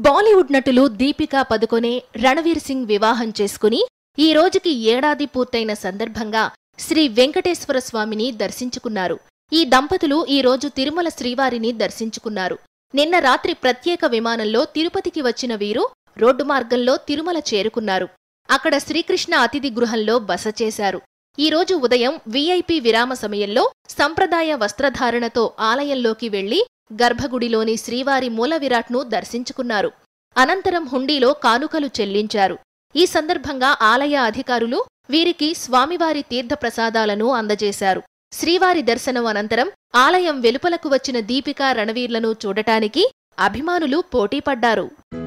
బాలీవుడ్ నటులు దీపికా పదుకొనే రణవీర్ సింగ్ వివాహం చేసుకుని ఈ రోజుకి ఏడాది పూర్తయిన సందర్భంగా శ్రీ వెంకటేశ్వర స్వామిని దర్శించుకున్నారు ఈ దంపతులు ఈ రోజు తిరుమల శ్రీవారిని దర్శించుకున్నారు నిన్న రాత్రి ప్రత్యేక విమానంలో తిరుపతికి వచ్చిన వీరు రోడ్డు మార్గంలో తిరుమల చేరుకున్నారు అక్కడ శ్రీకృష్ణ అతిథి గృహంలో బస చేశారు ఈ రోజు ఉదయం వీఐపీ విరామ సమయంలో సంప్రదాయ వస్త్రధారణతో ఆలయంలోకి వెళ్లి గర్భగుడిలోని శ్రీవారి మూల విరాట్ను దర్శించుకున్నారు అనంతరం హుండీలో కానుకలు చెల్లించారు ఈ సందర్భంగా ఆలయ అధికారులు వీరికి స్వామివారి తీర్థప్రసాదాలను అందజేశారు శ్రీవారి దర్శనం అనంతరం ఆలయం వెలుపలకు వచ్చిన దీపికా రణవీర్లను చూడటానికి అభిమానులు పోటీపడ్డారు